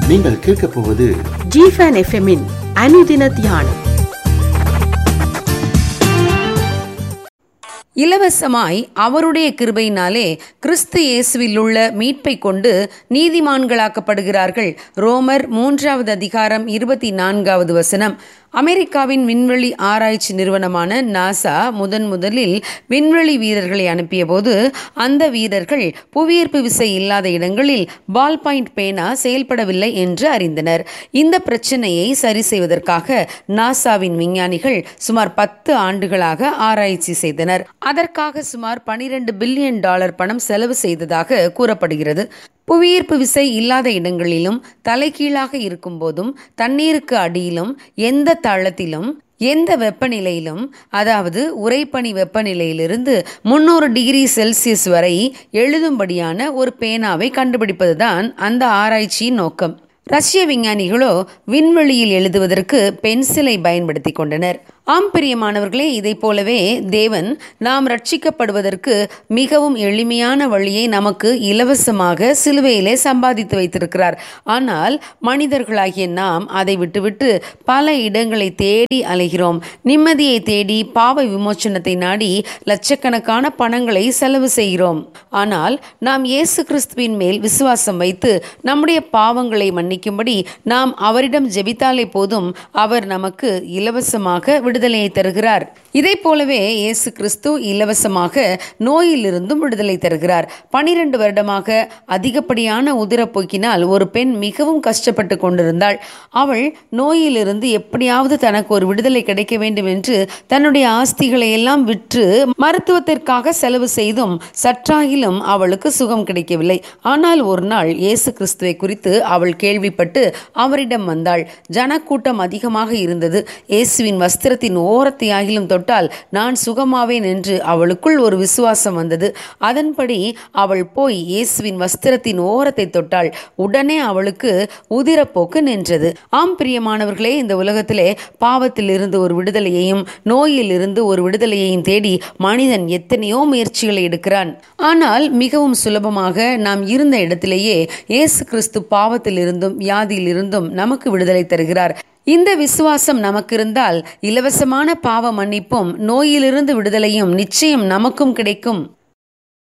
நீங்கள் கேட்கப் போவது ஜிஃபன் எஃப்எம்மின் அனுதின தியானம் இலவசமாய் அவருடைய கிருபையினாலே கிறிஸ்து இயேசுவில் உள்ள மீட்பை கொண்டு நீதிமான்களாக்கப்படுகிறார்கள் ரோமர் மூன்றாவது அதிகாரம் இருபத்தி நான்காவது வசனம் அமெரிக்காவின் விண்வெளி ஆராய்ச்சி நிறுவனமான நாசா முதன் முதலில் விண்வெளி வீரர்களை அனுப்பியபோது அந்த வீரர்கள் புவியீர்ப்பு விசை இல்லாத இடங்களில் பால் பாயிண்ட் பேனா செயல்படவில்லை என்று அறிந்தனர் இந்த பிரச்சனையை சரி செய்வதற்காக நாசாவின் விஞ்ஞானிகள் சுமார் பத்து ஆண்டுகளாக ஆராய்ச்சி செய்தனர் அதற்காக சுமார் பனிரெண்டு பில்லியன் டாலர் பணம் செலவு செய்ததாக கூறப்படுகிறது புவியீர்ப்பு விசை இல்லாத இடங்களிலும் தலைகீழாக இருக்கும்போதும் தண்ணீருக்கு அடியிலும் எந்த தளத்திலும் எந்த வெப்பநிலையிலும் அதாவது உறைபனி வெப்பநிலையிலிருந்து முன்னூறு டிகிரி செல்சியஸ் வரை எழுதும்படியான ஒரு பேனாவை கண்டுபிடிப்பதுதான் அந்த ஆராய்ச்சியின் நோக்கம் ரஷ்ய விஞ்ஞானிகளோ விண்வெளியில் எழுதுவதற்கு பென்சிலை பயன்படுத்தி கொண்டனர் ஆம் பிரியமானவர்களே இதை போலவே தேவன் நாம் ரட்சிக்கப்படுவதற்கு மிகவும் எளிமையான வழியை நமக்கு இலவசமாக சிலுவையிலே சம்பாதித்து வைத்திருக்கிறார் ஆனால் மனிதர்களாகிய நாம் அதை விட்டுவிட்டு பல இடங்களை தேடி அலைகிறோம் நிம்மதியை தேடி பாவ விமோச்சனத்தை நாடி லட்சக்கணக்கான பணங்களை செலவு செய்கிறோம் ஆனால் நாம் இயேசு கிறிஸ்துவின் மேல் விசுவாசம் வைத்து நம்முடைய பாவங்களை மன்னிக்கும்படி நாம் அவரிடம் ஜெபித்தாலே போதும் அவர் நமக்கு இலவசமாக விடுதலையை தருகிறார் இதை போலவே இயேசு கிறிஸ்து இலவசமாக நோயிலிருந்தும் விடுதலை தருகிறார் பனிரெண்டு வருடமாக அதிகப்படியான உதிரப்போக்கினால் ஒரு பெண் மிகவும் கஷ்டப்பட்டு கொண்டிருந்தாள் அவள் நோயிலிருந்து எப்படியாவது தனக்கு ஒரு விடுதலை கிடைக்க வேண்டும் என்று தன்னுடைய ஆஸ்திகளை எல்லாம் விற்று மருத்துவத்திற்காக செலவு செய்தும் சற்றாகிலும் அவளுக்கு சுகம் கிடைக்கவில்லை ஆனால் ஒரு நாள் இயேசு கிறிஸ்துவை குறித்து அவள் கேள்விப்பட்டு அவரிடம் வந்தாள் ஜனக்கூட்டம் அதிகமாக இருந்தது இயேசுவின் வஸ்திரத்தின் ஓரத்தை ஆகிலும் தொட்டால் நான் சுகமாவேன் என்று அவளுக்குள் ஒரு விசுவாசம் வந்தது அதன்படி அவள் போய் இயேசுவின் வஸ்திரத்தின் ஓரத்தை தொட்டாள் உடனே அவளுக்கு உதிரப்போக்கு நின்றது ஆம் பிரியமானவர்களே இந்த உலகத்திலே பாவத்தில் இருந்து ஒரு விடுதலையையும் நோயில் இருந்து ஒரு விடுதலையையும் தேடி மனிதன் எத்தனையோ முயற்சிகளை எடுக்கிறான் ஆனால் மிகவும் சுலபமாக நாம் இருந்த இடத்திலேயே இயேசு கிறிஸ்து பாவத்தில் இருந்தும் வியாதியில் இருந்தும் நமக்கு விடுதலை தருகிறார் இந்த விசுவாசம் நமக்கு இருந்தால் இலவசமான பாவ மன்னிப்பும் நோயிலிருந்து விடுதலையும் நிச்சயம் நமக்கும் கிடைக்கும்